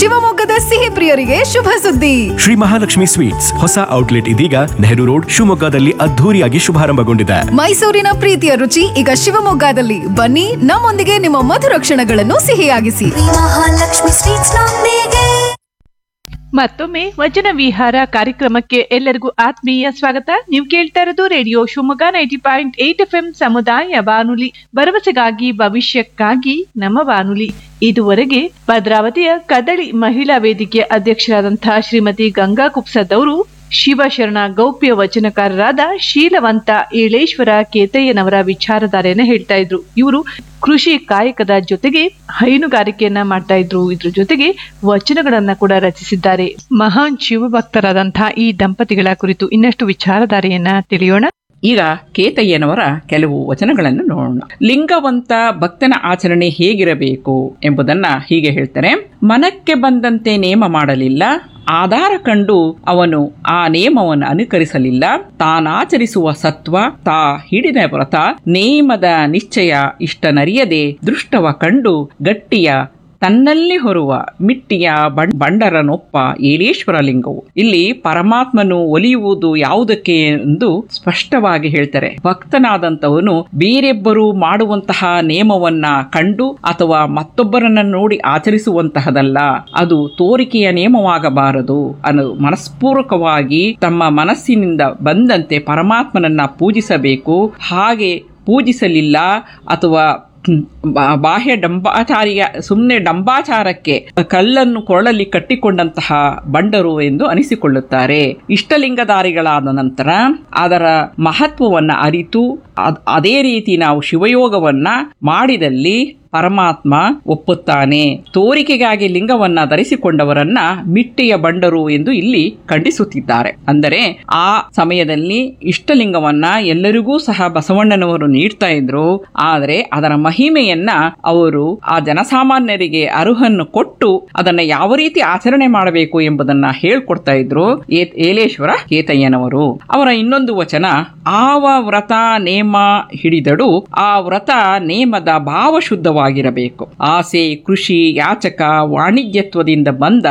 ಶಿವಮೊಗ್ಗದ ಸಿಹಿ ಪ್ರಿಯರಿಗೆ ಶುಭ ಸುದ್ದಿ ಶ್ರೀ ಮಹಾಲಕ್ಷ್ಮಿ ಸ್ವೀಟ್ಸ್ ಹೊಸ ಔಟ್ಲೆಟ್ ಇದೀಗ ನೆಹರು ರೋಡ್ ಶಿವಮೊಗ್ಗದಲ್ಲಿ ಅದ್ಧೂರಿಯಾಗಿ ಶುಭಾರಂಭಗೊಂಡಿದೆ ಮೈಸೂರಿನ ಪ್ರೀತಿಯ ರುಚಿ ಈಗ ಶಿವಮೊಗ್ಗದಲ್ಲಿ ಬನ್ನಿ ನಮ್ಮೊಂದಿಗೆ ನಿಮ್ಮ ಮಧುರ ಕ್ಷಣಗಳನ್ನು ಸಿಹಿಯಾಗಿಸಿ ಮಹಾಲಕ್ಷ್ಮಿ ಸ್ವೀಟ್ಸ್ ನೊಂದಿಗೆ ಮತ್ತೊಮ್ಮೆ ವಚನ ವಿಹಾರ ಕಾರ್ಯಕ್ರಮಕ್ಕೆ ಎಲ್ಲರಿಗೂ ಆತ್ಮೀಯ ಸ್ವಾಗತ ನೀವು ಕೇಳ್ತಾ ಇರೋದು radio Shivamogga ninety point eight F M ಸಮುದಾಯ ಬಾನುಲಿ ಭರವಸೆಗಾಗಿ ಭವಿಷ್ಯಕ್ಕಾಗಿ ನಮ್ಮ ಬಾನುಲಿ ಇದುವರೆಗೆ ಭದ್ರಾವತಿಯ ಕದಳಿ ಮಹಿಳಾ ವೇದಿಕೆಯ ಅಧ್ಯಕ್ಷರಾದಂತಹ ಶ್ರೀಮತಿ ಗಂಗಾ ಕುಪ್ಸದವರು ಶಿವಶರಣ ಗೌಪ್ಯ ವಚನಕಾರರಾದ ಶೀಲವಂತ ಏಳೇಶ್ವರ ಕೇತಯ್ಯನವರ ವಿಚಾರಧಾರೆಯನ್ನ ಹೇಳ್ತಾ ಇದ್ರು ಇವರು ಕೃಷಿ ಕಾಯಕದ ಜೊತೆಗೆ ಹೈನುಗಾರಿಕೆಯನ್ನ ಮಾಡ್ತಾ ಇದ್ರು ಇದ್ರ ಜೊತೆಗೆ ವಚನಗಳನ್ನ ಕೂಡ ರಚಿಸಿದ್ದಾರೆ ಮಹಾನ್ ಶಿವಭಕ್ತರಾದಂತಹ ಈ ದಂಪತಿಗಳ ಕುರಿತು ಇನ್ನಷ್ಟು ವಿಚಾರಧಾರೆಯನ್ನ ತಿಳಿಯೋಣ ಈಗ ಕೇತಯ್ಯನವರ ಕೆಲವು ವಚನಗಳನ್ನು ನೋಡೋಣ ಲಿಂಗವಂತ ಭಕ್ತನ ಆಚರಣೆ ಹೇಗಿರಬೇಕು ಎಂಬುದನ್ನ ಹೀಗೆ ಹೇಳ್ತಾರೆ ಮನಕ್ಕೆ ಬಂದಂತೆ ನೇಮ ಮಾಡಲಿಲ್ಲ ಆಧಾರ ಕಂಡು ಅವನು ಆ ನೇಮವನ್ನು ಅನುಕರಿಸಲಿಲ್ಲ ತಾನಾಚರಿಸುವ ಸತ್ವ ತಾ ಹಿಡಿದ ವ್ರತ ನೇಮದ ನಿಶ್ಚಯ ಇಷ್ಟನರಿಯದೆ ದೃಷ್ಟವ ಕಂಡು ಗಟ್ಟಿಯ ತನ್ನಲ್ಲಿ ಹೊರುವ ಮಿಟ್ಟಿಯ ಬಂ- ಬಂಡರನೊಪ್ಪ ಏಳೇಶ್ವರ ಲಿಂಗವು ಇಲ್ಲಿ ಪರಮಾತ್ಮನು ಒಲಿಯುವುದು ಯಾವುದಕ್ಕೆ ಎಂದು ಸ್ಪಷ್ಟವಾಗಿ ಹೇಳ್ತಾರೆ ಭಕ್ತನಾದಂತವನು ಬೇರೆಬ್ಬರು ಮಾಡುವಂತಹ ನೇಮವನ್ನ ಕಂಡು ಅಥವಾ ಮತ್ತೊಬ್ಬರನ್ನ ನೋಡಿ ಆಚರಿಸುವಂತಹದಲ್ಲ ಅದು ತೋರಿಕೆಯ ನೇಮವಾಗಬಾರದು ಅನ್ನೋದು ಮನಸ್ಪೂರ್ವಕವಾಗಿ ತಮ್ಮ ಮನಸ್ಸಿನಿಂದ ಬಂದಂತೆ ಪರಮಾತ್ಮನನ್ನ ಪೂಜಿಸಬೇಕು ಹಾಗೆ ಪೂಜಿಸಲಿಲ್ಲ ಅಥವಾ ಹ್ಮ್, ಬಾ- ಬಾಹ್ಯ ಡಂಬಾಚಾರಿಯ ಸುಮ್ಮನೆ ಡಂಬಾಚಾರಕ್ಕೆ ಕಲ್ಲನ್ನು ಕೊರಳಲ್ಲಿ ಕಟ್ಟಿಕೊಂಡಂತಹ ಬಂಡರು ಎಂದು ಅನಿಸಿಕೊಳ್ಳುತ್ತಾರೆ ಇಷ್ಟಲಿಂಗಧಾರಿಗಳಾದ ನಂತರ ಅದರ ಮಹತ್ವವನ್ನ ಅರಿತು ಅದ್- ಅದೇ ರೀತಿ ನಾವು ಶಿವಯೋಗವನ್ನ ಮಾಡಿದಲ್ಲಿ ಪರಮಾತ್ಮ ಒಪ್ಪುತ್ತಾನೆ ತೋರಿಕೆಗಾಗಿ ಲಿಂಗವನ್ನ ಧರಿಸಿಕೊಂಡವರನ್ನ ಮಿಟ್ಟಿಯ ಬಂಡರು ಎಂದು ಇಲ್ಲಿ ಖಂಡಿಸುತ್ತಿದ್ದಾರೆ ಅಂದರೆ ಆ ಸಮಯದಲ್ಲಿ ಇಷ್ಟಲಿಂಗವನ್ನ ಎಲ್ಲರಿಗೂ ಸಹ ಬಸವಣ್ಣನವರು ನೀಡ್ತಾ ಇದ್ರು ಆದರೆ ಅದರ ಮಹಿಮೆಯನ್ನ ಅವರು ಆ ಜನಸಾಮಾನ್ಯರಿಗೆ ಅರುಹನ್ನು ಕೊಟ್ಟು ಅದನ್ನ ಯಾವ ರೀತಿ ಆಚರಣೆ ಮಾಡಬೇಕು ಎಂಬುದನ್ನ ಹೇಳ್ಕೊಡ್ತಾ ಇದ್ರು ಏ- ಏಲೇಶ್ವರ ಕೇತಯ್ಯನವರು ಅವರ ಇನ್ನೊಂದು ವಚನ ಆವ ವ್ರತ ನೇಮ ಹಿಡಿದಡು ಆ ವ್ರತ ನೇಮದ ಭಾವಶುದ್ಧವಾಗಿರಬೇಕು ಆಸೆ ಕೃಷಿ ಯಾಚಕ ವಾಣಿಜ್ಯತ್ವದಿಂದ ಬಂದ